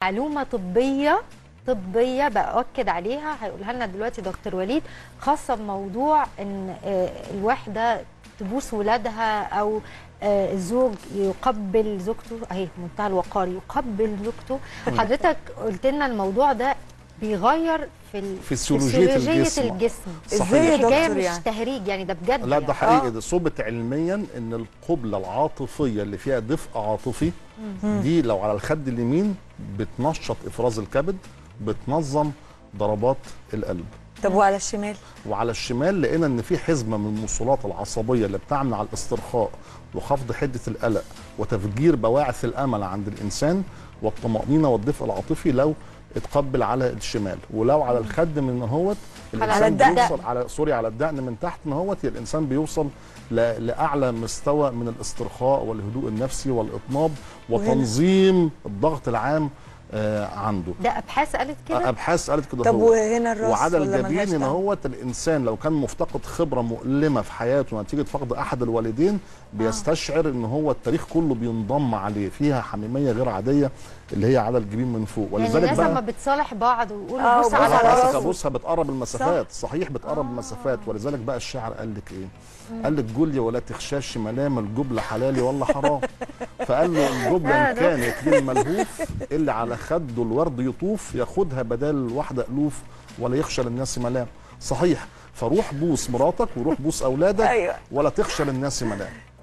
معلومه طبيه طبيه باكد عليها هيقولها لنا دلوقتي دكتور وليد خاصه بموضوع ان آه، الواحده تبوس ولادها او آه، الزوج يقبل زوجته اهي منتهى الوقار يقبل زوجته حضرتك قلت لنا الموضوع ده بيغير في ال- فسيولوجية الجسم. الجسم صحيح. ازاي يا الحكايه دكتور مش يعني تهريج يعني ده بجد لا يعني. ده حقيقي آه. ده ثبت علميا ان القبله العاطفيه اللي فيها دفء عاطفي دي لو على الخد اليمين بتنشط افراز الكبد بتنظم ضربات القلب طب وعلى الشمال وعلى الشمال لقينا ان في حزمه من الموصلات العصبيه اللي بتعمل على الاسترخاء وخفض حده القلق وتفجير بواعث الامل عند الانسان والطمانينه والدفء العاطفي لو اتقبل على الشمال ولو على الخد من هوت على الانسان الدقن. بيوصل على سوري على الدقن من تحت من هوت الانسان بيوصل ل- لاعلى مستوى من الاسترخاء والهدوء النفسي والاطناب وتنظيم الضغط العام آه، عنده ده ابحاث قالت كده ابحاث قالت كده طب هو. وهنا الراس وعلى ولا ملهاش الجبين ان دعوة؟ هو الانسان لو كان مفتقد خبره مؤلمه في حياته نتيجه فقد احد الوالدين بيستشعر ان هو التاريخ كله بينضم عليه فيها حميميه غير عاديه اللي هي على الجبين من فوق يعني ولذلك الناس لما بقى بتصالح بعض ويقولوا آه، بص وبص على على راسه راسه. بصها بتقرب المسافات صحيح بتقرب المسافات ولذلك بقى الشاعر قال لك ايه قال لك جولي ولا تخشاش ملام الجبل حلالي ولا حرام فقال له الجبلة آه، إن ده. كانت للملهوف اللي على خده الورد يطوف ياخدها بدل واحدة ألوف ولا يخشى للناس ملام صحيح فروح بوس مراتك وروح بوس أولادك أيوة. ولا تخشى للناس ملام